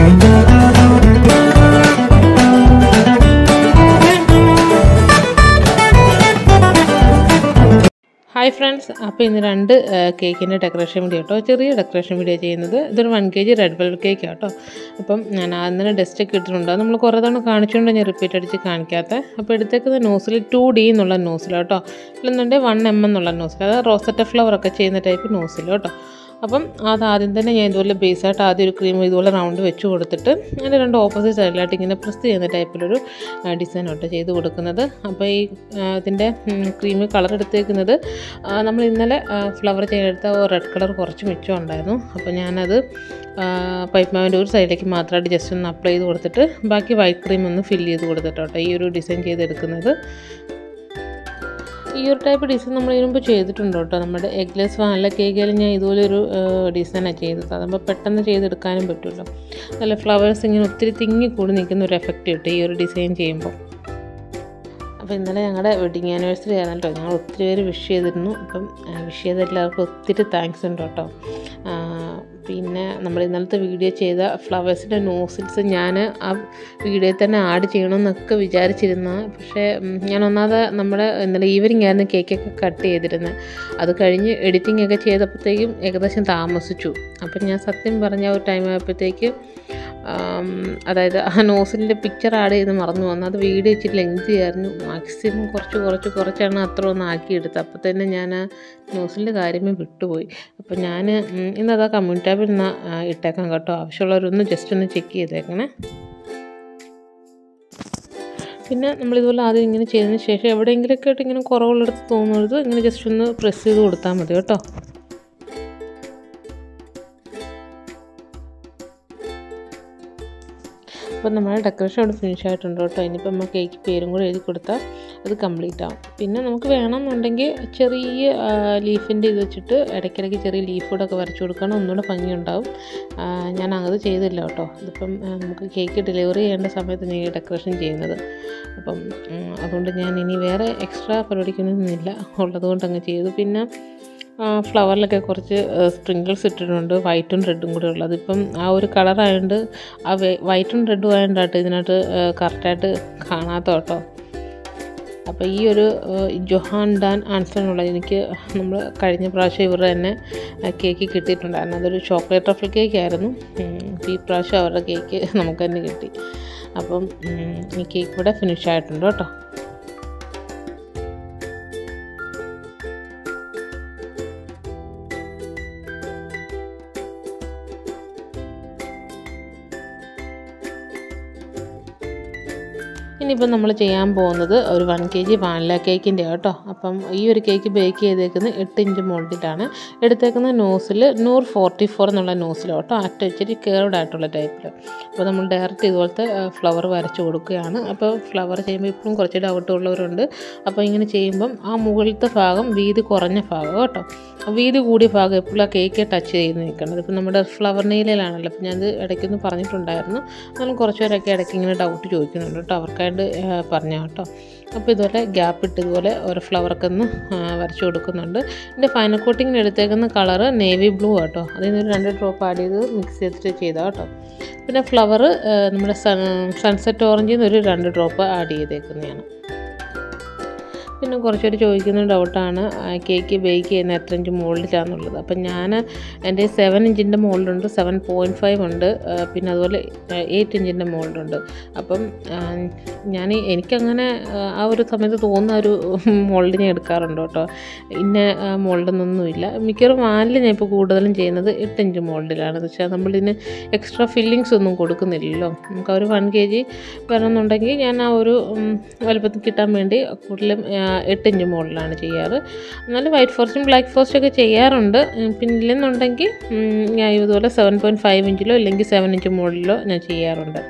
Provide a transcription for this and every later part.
hi friends അപ്പോൾ ഇന്ന് രണ്ട് കേക്കിൻ്റെ ഡെക്കറേഷൻ വീഡിയോ കേട്ടോ ചെറിയ ഡെക്കറേഷൻ വീഡിയോ ചെയ്യുന്നത് ഇതൊരു one K G red velvet cake കേട്ടോ അപ്പം ഞാൻ അന്നേരം ഡസ്റ്റ് ഒക്കെ ഇട്ടിട്ടുണ്ട് അത് നമ്മൾ കുറേ തവണ കാണിച്ചുകൊണ്ട് ഞാൻ റിപ്പീറ്റ് അടിച്ച് കാണിക്കാത്ത അപ്പോൾ എടുത്തേക്കുന്ന നോസിൽ ടു ഡി എന്നുള്ള നോസിൽ കേട്ടോ ഇല്ലെന്നുണ്ടെങ്കിൽ വൺ എം എന്നുള്ള നോസിൽ അതായത് റോസറ്റ ഫ്ലവർ ഒക്കെ ചെയ്യുന്ന ടൈപ്പ് നോസിൽ കേട്ടോ അപ്പം അത് ആദ്യം തന്നെ ഞാൻ ഇതുപോലെ ബേസായിട്ട് ആദ്യം ഒരു ക്രീം ഇതുപോലെ റൗണ്ട് വെച്ച് കൊടുത്തിട്ട് അതിൻ്റെ രണ്ട് ഓപ്പോസിറ്റ് സൈഡിലായിട്ട് ഇങ്ങനെ പ്രസ് ചെയ്യുന്ന ടൈപ്പിലൊരു ഡിസൈൻ കേട്ടോ ചെയ്ത് കൊടുക്കുന്നത് അപ്പോൾ ഈ ആ, ഇതിൻ്റെ ക്രീം കളർ എടുത്തേക്കുന്നത് ആ, നമ്മൾ ഇന്നലെ ഫ്ലവർ ചെയ്തെടുത്ത റെഡ് കളർ കുറച്ച് മിച്ചം ഉണ്ടായിരുന്നു അപ്പോൾ ഞാനത് പൈപ്പ് മാവിൻ്റെ ഒരു സൈഡിലേക്ക് മാത്രമായിട്ട് ജസ്റ്റ് ഒന്ന് അപ്ലൈ ചെയ്ത് കൊടുത്തിട്ട് ബാക്കി വൈറ്റ് ക്രീം ഒന്ന് ഫില്ല് ചെയ്ത് കൊടുത്തിട്ടോ ഈ ഒരു ഡിസൈൻ ചെയ്തെടുക്കുന്നത് ഈ ഒരു ടൈപ്പ് ഡിസൈൻ നമ്മൾ ഇതിനു മുമ്പ് ചെയ്തിട്ടുണ്ട് കേട്ടോ നമ്മുടെ എഗ്ലെസ് വാനില കേക്കിൽ ഞാൻ ഇതുപോലെ ഒരു ഡിസൈനാണ് ചെയ്തത് അതാകുമ്പോൾ പെട്ടെന്ന് ചെയ്തെടുക്കാനും പറ്റുമല്ലോ നല്ല ഫ്ലവേഴ്സ് ഇങ്ങനെ ഒത്തിരി തിങ്ങി കൂടി നിൽക്കുന്ന ഒരു എഫക്റ്റ് കിട്ടും ഈ ഒരു ഡിസൈൻ ചെയ്യുമ്പോൾ അപ്പോൾ ഇന്നലെ ഞങ്ങളുടെ വെഡിങ് ആനിവേഴ്സറി ആയിരുന്നു കേട്ടോ ഞങ്ങൾ ഒത്തിരി പേര് വിഷ് ചെയ്തിരുന്നു അപ്പം വിഷ് ചെയ്ത എല്ലാവർക്കും ഒത്തിരി താങ്ക്സ് ഉണ്ട് കേട്ടോ ആ, പിന്നെ നമ്മൾ ഇന്നലത്തെ വീഡിയോ ചെയ്ത ഫ്ലവേഴ്സിൻ്റെ നോസിൽസ് ഞാൻ ആ വീഡിയോയിൽ തന്നെ ആഡ് ചെയ്യണമെന്നൊക്കെ വിചാരിച്ചിരുന്ന പക്ഷേ ഉം, ഞാൻ ഒന്നാമത് നമ്മുടെ ഇന്നലെ ഈവനിങ് ആയിരുന്നു കേക്കൊക്കെ കട്ട് ചെയ്തിരുന്നത് അത് കഴിഞ്ഞ് എഡിറ്റിംഗ് ഒക്കെ ചെയ്തപ്പോഴത്തേക്കും ഏകദേശം താമസിച്ചു അപ്പം ഞാൻ സത്യം പറഞ്ഞ ആ ഒരു ടൈം ആയപ്പോഴത്തേക്ക് ആം, അതായത് ആ നോസിലിൻ്റെ പിക്ചർ ആഡ് ചെയ്ത് മറന്നു വന്നു അത് വീഡിയോ ഇച്ചിരി ലെങ്തി ആയിരുന്നു മാക്സിമം കുറച്ച് കുറച്ച് കുറച്ചാണ് അത്ര ഒന്ന് ആക്കിയെടുത്തത് അപ്പോൾ തന്നെ ഞാൻ ആ നോസിലിൻ്റെ കാര്യമേ വിട്ടുപോയി അപ്പോൾ ഞാൻ ഇന്ന് അതാ കമ്മ്യൂണിറ്റി ടാബിൽ നിന്ന് ഇട്ടേക്കാം കേട്ടോ ആവശ്യമുള്ളവരൊന്ന് ജസ്റ്റ് ഒന്ന് ചെക്ക് ചെയ്തേക്കണേ പിന്നെ നമ്മളിതുപോലെ ആദ്യം ഇങ്ങനെ ചെയ്തതിന് ശേഷം എവിടെയെങ്കിലുമൊക്കെ ആയിട്ട് ഇങ്ങനെ കുറവുള്ളിടത്ത് തോന്നുന്നത് ഇങ്ങനെ ജസ്റ്റ് ഒന്ന് പ്രസ് ചെയ്ത് കൊടുത്താൽ മതി കേട്ടോ അപ്പോൾ നമ്മുടെ ഡെക്കറേഷൻ അവിടെ ഫിനിഷ് ആയിട്ടുണ്ട് കേട്ടോ ഇനിയിപ്പോൾ നമ്മൾ കേക്ക് പേരും കൂടെ എഴുതി കൊടുത്താൽ അത് കംപ്ലീറ്റ് ആവും പിന്നെ നമുക്ക് വേണമെന്നുണ്ടെങ്കിൽ ചെറിയ ലീഫിൻ്റെ ഇത് വെച്ചിട്ട് ഇടയ്ക്കിടയ്ക്ക് ചെറിയ ലീഫ് കൂടെ ഒക്കെ വരച്ചു കൊടുക്കണം ഒന്നുകൂടെ ഭംഗിയുണ്ടാവും ആ, ഞാൻ അത് ചെയ്തില്ല കേട്ടോ ഇതിപ്പം ആ, നമുക്ക് കേക്ക് ഡെലിവറി ചെയ്യേണ്ട സമയത്ത് ഞാൻ ഈ ഡെക്കറേഷൻ ചെയ്യുന്നത് അപ്പം ഉം, അതുകൊണ്ട് ഞാൻ ഇനി വേറെ എക്സ്ട്രാ പരിപാടിക്കൊന്നുമില്ല ഉള്ളതുകൊണ്ട് അങ്ങ് ചെയ്തു പിന്നെ ഫ്ലവറിലൊക്കെ കുറച്ച് സ്പ്രിങ്കിൾസ് ഇട്ടിട്ടുണ്ട് വൈറ്റും റെഡും കൂടെ ഉള്ളത് ഇപ്പം ആ ഒരു കളറായതുകൊണ്ട് ആ വൈറ്റും റെഡും ആയതുകൊണ്ടാട്ടോ ഇതിനകത്ത് കറക്റ്റായിട്ട് കാണാത്ത കേട്ടോ അപ്പോൾ ഈ ഒരു ഏഹ്, ജൊഹാൻ ഡാൻ ആൻസർ എന്നുള്ളത് എനിക്ക് നമ്മൾ കഴിഞ്ഞ പ്രാവശ്യം ഇവരുടെ തന്നെ കേക്ക് കിട്ടിയിട്ടുണ്ടായിരുന്നു അതൊരു ചോക്ലേറ്റ് റഫിൾ കേക്ക് ആയിരുന്നു ഉം, ഈ പ്രാവശ്യം അവരുടെ കേക്ക് നമുക്ക് തന്നെ കിട്ടി അപ്പം ഉം, ഈ കേക്ക് ഇവിടെ ഫിനിഷ് ആയിട്ടുണ്ട് കേട്ടോ ഇനിയിപ്പം നമ്മൾ ചെയ്യാൻ പോകുന്നത് ഒരു വൺ കെ ജി വാനില കേക്കിൻ്റെ കേട്ടോ അപ്പം ഈ ഒരു കേക്ക് ബേക്ക് ചെയ്തേക്കുന്നത് എട്ട് ഇഞ്ച് മോൾഡിലാണ് എടുത്തേക്കുന്ന നോസിൽ നൂറ് ഫോർട്ടി ഫോർ എന്നുള്ള നോസിൽ കേട്ടോ അറ്റ ഇച്ചിരി കേർഡ് ആയിട്ടുള്ള ടൈപ്പിൽ അപ്പോൾ നമ്മൾ ഡയറക്റ്റ് ഇതുപോലത്തെ ഫ്ലവർ വരച്ച് കൊടുക്കുകയാണ് അപ്പോൾ ഫ്ലവർ ചെയ്യുമ്പോൾ ഇപ്പോഴും കുറച്ച് ഡൗട്ട് ഉള്ളവരുണ്ട് അപ്പോൾ ഇങ്ങനെ ചെയ്യുമ്പം ആ മുകളിലത്തെ ഭാഗം വീതി കുറഞ്ഞ ഭാഗം കേട്ടോ ആ വീതി കൂടിയ ഭാഗം എപ്പോഴും ആ കേക്ക് ടച്ച് ചെയ്ത് നിൽക്കുന്നത് ഇപ്പം നമ്മുടെ ഫ്ലവർ നെയിലാണല്ലോ അപ്പം ഞാനത് ഇടയ്ക്കൊന്ന് പറഞ്ഞിട്ടുണ്ടായിരുന്നു എന്നാലും കുറച്ച് പേരൊക്കെ ഇടയ്ക്ക് ഇങ്ങനെ ഡൗട്ട് ചോദിക്കുന്നുണ്ട് കേട്ടോ അവർക്കായിട്ട് പറഞ്ഞ കേട്ടോ അപ്പോൾ ഇതുപോലെ ഗ്യാപ്പ് ഇട്ട് ഇതുപോലെ ഓരോ ഫ്ലവറൊക്കെ ഒന്ന് ആ, വരച്ച് കൊടുക്കുന്നുണ്ട് ഇതിൻ്റെ ഫൈനൽ കോട്ടിങ്ങിന് എടുത്തേക്കുന്ന കളറ് നേവി ബ്ലൂ കേട്ടോ അതിൽ നിന്ന് ഒരു രണ്ട് ഡ്രോപ്പ് ആഡ് ചെയ്ത് മിക്സ് ചെയ്തിട്ട് ചെയ്താൽ കേട്ടോ പിന്നെ ഫ്ലവർ നമ്മുടെ സൺ സൺസെറ്റ് ഓറഞ്ചിൽ നിന്ന് ഒരു രണ്ട് ഡ്രോപ്പ് ആഡ് ചെയ്തേക്കുന്നതാണ് പിന്നെ കുറച്ചുപേര് ചോദിക്കുന്ന ഡൗട്ടാണ് കേക്ക് ബേക്ക് ചെയ്യുന്ന എത്ര ഇഞ്ച് മോൾഡിലാണെന്നുള്ളത് അപ്പം ഞാൻ എൻ്റെ സെവൻ ഇഞ്ചിൻ്റെ മോൾഡുണ്ട് സെവൻ പോയിൻറ്റ് ഫൈവ് ഉണ്ട് ആ, പിന്നെ അതുപോലെ എയ്റ്റ് ഇഞ്ചിൻ്റെ മോൾഡുണ്ട് അപ്പം ആ, ഞാൻ എനിക്കങ്ങനെ ആ, ആ ഒരു സമയത്ത് തോന്നുന്ന ഒരു മോൾഡ് ഞാൻ എടുക്കാറുണ്ട് കേട്ടോ ഇന്ന മോൾഡൊന്നൊന്നുമില്ല മിക്കവാറും വാനിൽ ഞാൻ ഇപ്പോൾ കൂടുതലും ചെയ്യുന്നത് എട്ട് ഇഞ്ച് മോൾഡിലാണ് എന്ന് വെച്ചാൽ നമ്മളിതിന് എക്സ്ട്രാ ഫില്ലിങ്സ് ഒന്നും കൊടുക്കുന്നില്ലല്ലോ നമുക്ക് ആ ഒരു വൺ കെ ജി വരണമെന്നുണ്ടെങ്കിൽ ഞാൻ ആ ഒരു ഉം, വലുപ്പത്തിൽ കിട്ടാൻ വേണ്ടി കൂടുതലും ആ, എട്ട് ഇഞ്ച് മുകളിലാണ് ചെയ്യാറ് എന്നാലും വൈറ്റ് ഫോറസ്റ്റും ബ്ലാക്ക് ഫോറസ്റ്റും ഒക്കെ ചെയ്യാറുണ്ട് ഉം, പിന്നെ ഇല്ലെന്നുണ്ടെങ്കിൽ ഉം, ഞാൻ ഇതുപോലെ സെവൻ പോയിൻറ്റ് ഫൈവ് ഇഞ്ചിലോ അല്ലെങ്കിൽ സെവൻ ഇഞ്ച് മുകളിലോ ഞാൻ ചെയ്യാറുണ്ട്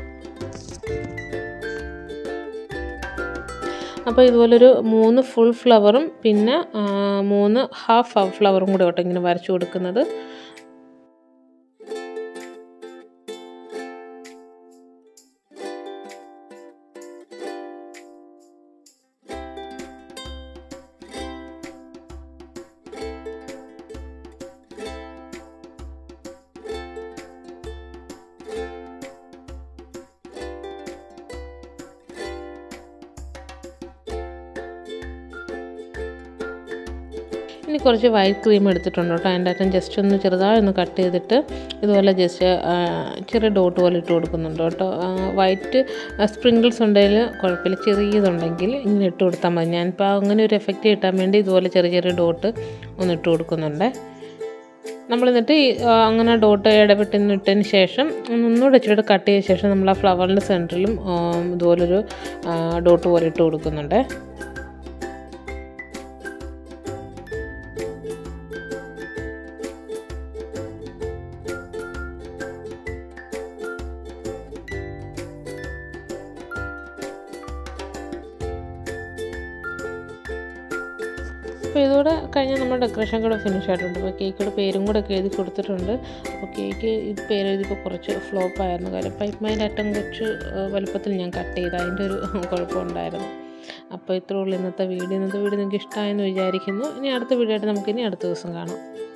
അപ്പോൾ ഇതുപോലൊരു മൂന്ന് ഫുൾ ഫ്ലവറും പിന്നെ ആ, മൂന്ന് ഹാഫ് ഫ്ലവറും കൂടെ കേട്ടോ ഇങ്ങനെ വരച്ചു കൊടുക്കുന്നത് ഇനി കുറച്ച് വൈറ്റ് ക്രീം എടുത്തിട്ടുണ്ട് കേട്ടോ അതിൻ്റെ അറ്റം ജസ്റ്റ് ഒന്ന് ചെറുതായി ഒന്ന് കട്ട് ചെയ്തിട്ട് ഇതുപോലെ ജസ്റ്റ് ചെറിയ ഡോട്ട് പോലെ ഇട്ട് കൊടുക്കുന്നുണ്ട് കേട്ടോ വൈറ്റ് സ്പ്രിങ്കിൾസ് ഉണ്ടെങ്കിൽ കുഴപ്പമില്ല ചെറിയതുണ്ടെങ്കിൽ ഇങ്ങനെ ഇട്ട് കൊടുത്താൽ മതി ഞാനിപ്പോൾ അങ്ങനെ ഒരു എഫക്റ്റ് കിട്ടാൻ വേണ്ടി ഇതുപോലെ ചെറിയ ചെറിയ ഡോട്ട് ഒന്ന് ഇട്ട് കൊടുക്കുന്നുണ്ട് നമ്മൾ എന്നിട്ട് ഈ, ആ, അങ്ങനെ ഡോട്ട് ഇടവിട്ടിന് ഇട്ടതിന് ശേഷം ഒന്നുകൂടെ ഇച്ചിരി കട്ട് ചെയ്ത ശേഷം നമ്മൾ ആ ഫ്ലവറിൻ്റെ സെൻറ്ററിലും ഇതുപോലൊരു ആ, ഡോട്ട് പോലെ ഇട്ട് കൊടുക്കുന്നുണ്ട് അപ്പോൾ ഇതോടെ കഴിഞ്ഞാൽ നമ്മുടെ ഡെക്കറേഷൻ കൂടെ ഫിനിഷ് ആയിട്ടുണ്ട് അപ്പോൾ കേക്കിയുടെ പേരും കൂടെ ഒക്കെ എഴുതി കൊടുത്തിട്ടുണ്ട് അപ്പോൾ കേക്ക് ഇത് പേര് എഴുതിയപ്പോൾ കുറച്ച് ഫ്ലോപ്പ് ആയിരുന്നു കാര്യം പൈപ്പ് മൈൻ്റെ അറ്റം കുറച്ച് ആ, വലുപ്പത്തിൽ ഞാൻ കട്ട് ചെയ്ത് അതിൻ്റെ ഒരു കുഴപ്പമുണ്ടായിരുന്നു അപ്പോൾ ഇത്രേ ഉള്ളൂ ഇന്നത്തെ വീഡിയോ ഇന്നത്തെ വീഡിയോ നിങ്ങൾക്ക് ഇഷ്ടമായെന്ന് വിചാരിക്കുന്നു ഇനി അടുത്ത വീഡിയോ ആയിട്ട് നമുക്കിനി അടുത്ത ദിവസം കാണാം